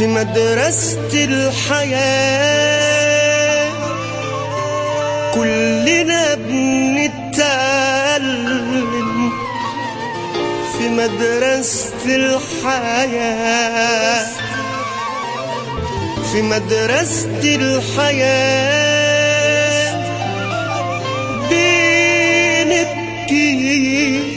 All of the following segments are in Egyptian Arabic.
في مدرسة الحياة كلنا بنتعلم في مدرسة الحياة في مدرسة الحياة بنبكي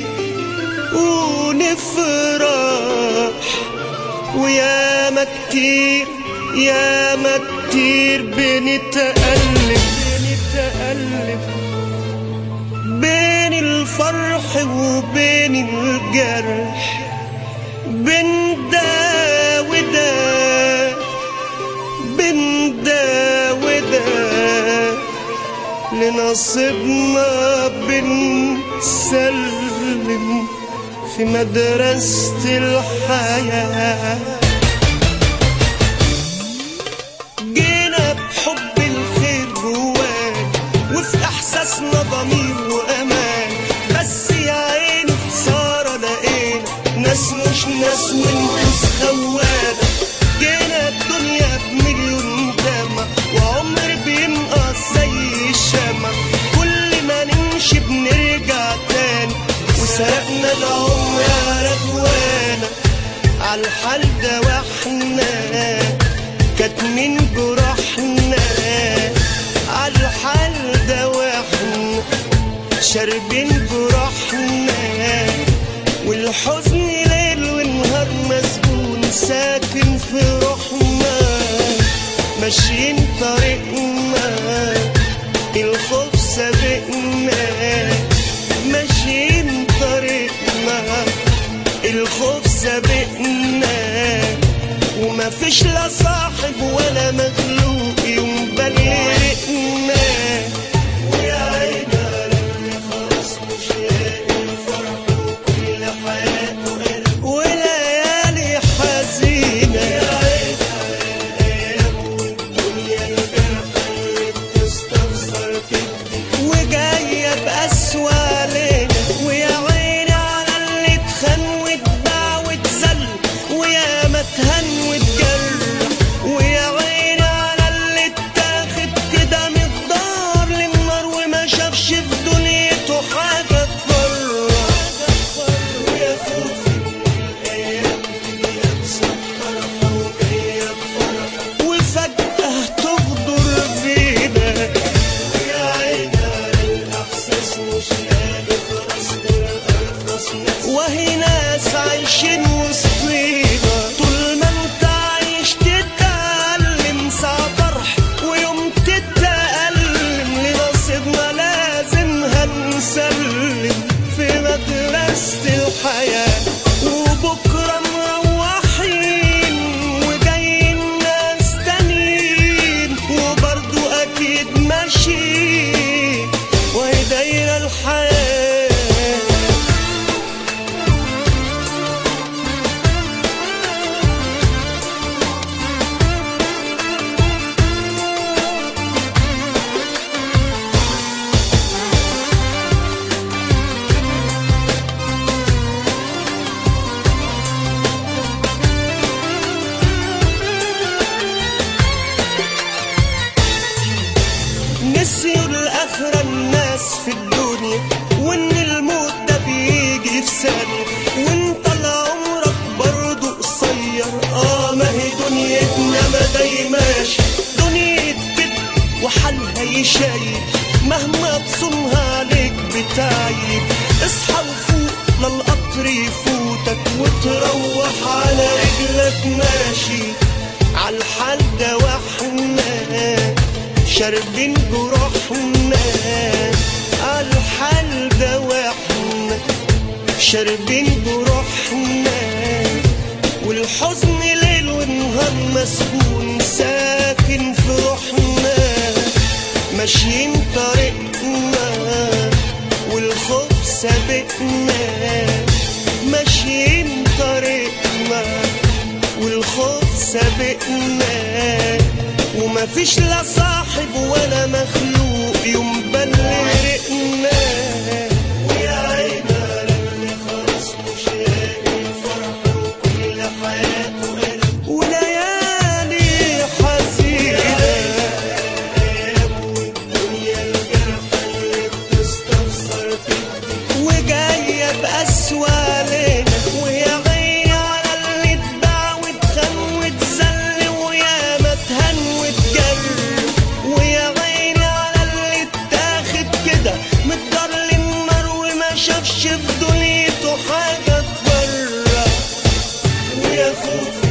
ونفرح وياما كتير ياما كتير بنتألم بنتألم بين الفرح وبين الجرح بين ده وده بين ده وده لنصيبنا بنسلم في مدرسة الحياة جينا بحب الخير جواك وفي احساسنا ضمير وامان بس يا عيني خساره لقينا ناس مش ناس ونفوس خوانه جينا الدنيا بمليون دمع وعمر بينقص زي الشمع كل ما نمشي بنرجع تاني وسرقنا العمر يا رجوانا عالحال ده واحنا كاتمين جراحنا عالحال ده واحنا شاربين جراحنا والحزن ليل ونهار مسجون ساكن في روحنا ماشيين طريقنا الخوف سابقنا ماشيين طريقنا الخوف سابقنا وما فيش لا صاحب ولا مخلوق يوم بلغنا ويا عيني على اللي خلاص مش لاقي الفرح وكل حياته قلب وليالي حزينة يا عيني على الأيام والدنيا الجرح اللي بتستخسر تدي وجاية بأسوأ علينا ويا عيني على اللي اتخان واتباع واتذل ويا ما اتهان واتجرح ويا عيني على اللي اتاخد كده من الدار للنار وما شافش في دنيته حاجة تفرح ويا خوفي من الأيام دي مسكرة وجاية بفرح وفجأة تغدر بينا يا عيني على الإحساس مش لاقي خلاص غير أرخص ناس وهي ناس عايشين وسطينا طول ما انت عايش تتألم ساعة فرح ويوم تتألم لنصيبنا لازم هنسلم في مدرسة الحياة وبكرة مروحين وجايين ناس تانيين وبرضو أكيد ماشيين وهي دايرة الحياة نسيوا الآخرة الناس في الدنيا وإن الموت ده بيجي في ثانية وإنت لعمرك برضه قصير آه ما هي دنيتنا ما دايماش دنيا كده وحالها يشايب مهما تصونها عليك بتعيب اصحى وفوق للقطر يفوتك وتروح على رجلك ماشي عالحال ده واحنا شاربين جروحنا عالحال ده واحنا شاربين جروحنا والحزن ليل ونهار مسكون ساكن في روحنا ماشيين طريقنا والخوف سابقنا ماشيين طريقنا والخوف سابقنا وما فيش لا صاحب ولا مخلوق يوم بلغنا ويا عيني على اللي خلاص مش لاقي الفرح وكل حياته قلب وليالي خوف